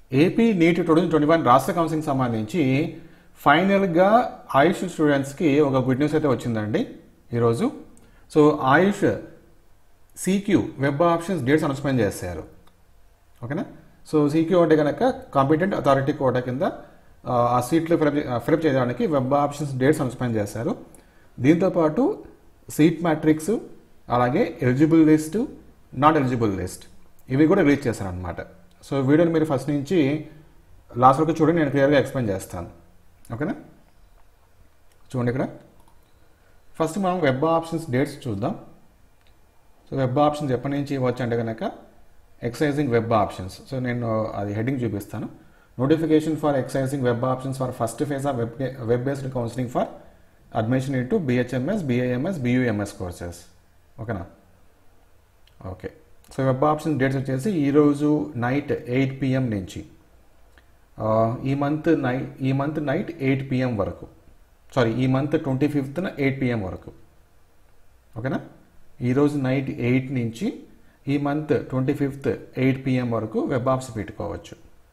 AP NEET two thousand twenty one రాష్ట్ర counselling సంబంధించి ఫైనల్గా ఆయుష్ స్టూడెంట్స్కి ఒక గుడ్ న్యూస్ అయితే వచ్చిందండి ఈరోజు so AYUSH CQ web options dates announcement చేశారు ఓకేనా సో సీక్యూ అంటే కనుక కాంపిటెంట్ అథారిటీ కోట కింద ఆ, ఆ సీట్లు ఫిలప్ ఫిలప్ చేయడానికి వెబ్ ఆప్షన్స్ డేట్స్ అనౌన్స్మెంట్ చేశారు దీంతోపాటు సీట్ మ్యాట్రిక్స్ అలాగే eligible list not eligible list ఇవి కూడా రిలీజ్ చేశారనమాట సో వీడియోని మీరు ఫస్ట్ నుంచి లాస్ట్ వరకు చూడండి నేను క్లియర్గా ఎక్స్ప్లెయిన్ చేస్తాను ఓకేనా చూడండి ఇక్కడ ఫస్ట్ మనం వెబ్ ఆప్షన్స్ డేట్స్ చూద్దాం సో వెబ్ ఆప్షన్స్ ఎప్పటి నుంచి ఇవ్వచ్చు అంటే కనుక ఎక్సైజింగ్ వెబ్ ఆప్షన్స్ సో నేను అది హెడ్డింగ్ చూపిస్తాను notification for exercising web options for first phase of web web based counselling for admission in to BHMS BAMS BUMS courses ఓకేనా okay so web option dates వచ్చేసి ఈరోజు night eight PM నుంచి ఆ, ఈ month night ఈ month night eight PM వరకు sorry ఈ month twenty ఫిఫ్త్న ఎయిట్ పిఎం వరకు ఓకేనా ఈరోజు నైట్ ఎయిట్ నుంచి ఈ month twenty fifth eight PM వరకు వెబ్ ఆప్స్ పెట్టుకోవచ్చు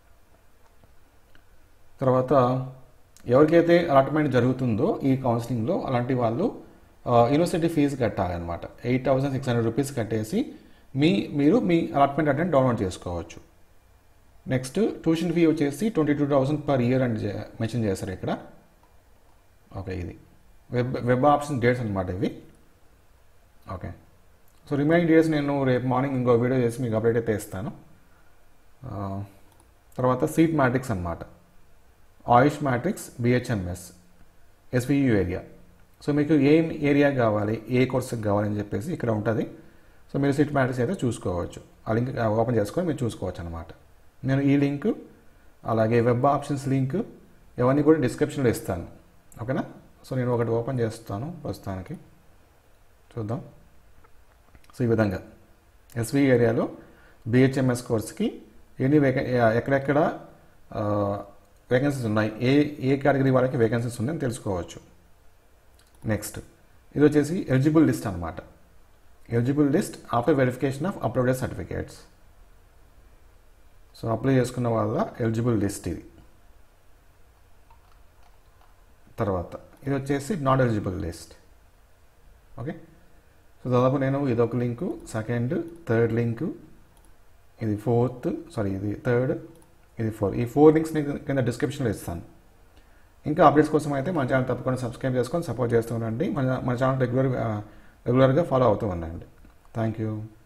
తర్వాత ఎవరికైతే అలాట్మెంట్ జరుగుతుందో ఈ కౌన్సిలింగ్లో అలాంటి వాళ్ళు ఆ, యూనివర్సిటీ ఫీజు కట్టాలన్నమాట eight thousand six hundred rupees కట్టేసి మీ మీరు మీ అలాట్మెంట్ అటెండ్ డౌన్లోడ్ చేసుకోవచ్చు నెక్స్ట్ ట్యూషన్ ఫీ వచ్చేసి twenty two thousand per year అని చే- మెన్షన్ చేశారు ఇక్కడ ఓకే ఇది వెబ్ వెబ్ ఆప్షన్ డేట్స్ అనమాట ఇవి ఓకే సో రిమైనింగ్ డేట్స్ నేను రేపు మార్నింగ్ ఇంకో వీడియో చేసి మీకు అప్డేట్ అయితే ఇస్తాను ఆ, తర్వాత సీట్ మ్యాట్రిక్స్ అనమాట AYUSH matrix BHMS SVU area so మీకు ఏ ఏరియా కావాలి ఏ కోర్సుకి కావాలని చెప్పేసి ఇక్కడ ఉంటుంది సో మీరు సీట్ మ్యాట్రిక్స్ అయితే చూసుకోవచ్చు ఆ లింక్ ఓపెన్ చేసుకొని మీరు చూసుకోవచ్చు అనమాట నేను ఈ లింక్ అలాగే వెబ్ ఆప్షన్స్ లింక్ ఇవన్నీ కూడా డిస్క్రిప్షన్లో ఇస్తాను ఓకేనా సో నేను ఒకటి ఓపెన్ చేస్తాను ప్రస్తుతానికి చూద్దాం సో ఈ విధంగా ఎస్వి ఏరియాలో బిహెచ్ఎంఎస్ కోర్స్కి ఎన్ని వేక ఎక్కడెక్కడ వేకెన్సీస్ ఉన్నాయి ఏ ఏ కేటగిరీ వాళ్ళకి వేకెన్సీస్ ఉన్నాయని తెలుసుకోవచ్చు నెక్స్ట్ ఇది వచ్చేసి ఎలిజిబుల్ లిస్ట్ అనమాట eligible list after verification of uploaded certificates so apply చేసుకున్న వాళ్ళ ఎలిజిబుల్ లిస్ట్ ఇది తర్వాత ఇది వచ్చేసి not eligible list okay so దాదాపు నేను ఇదొక లింకు సెకండ్ థర్డ్ లింకు ఇది ఫోర్త్ సారీ ఇది థర్డ్ ఇది ఫోర్ ఈ ఫోర్ లింక్స్ నేను కింద డిస్క్రిప్షన్లో ఇస్తాను ఇంకా అప్డేట్స్ కోసం అయితే మన ఛానల్ తప్పకుండా సబ్స్క్రైబ్ చేసుకొని సపోర్ట్ చేస్తూ ఉండండి మన మన ఛానల్ రెగ్యులర్ రెగ్యులర్గా ఫాలో అవుతూ ఉండండి థ్యాంక్ యూ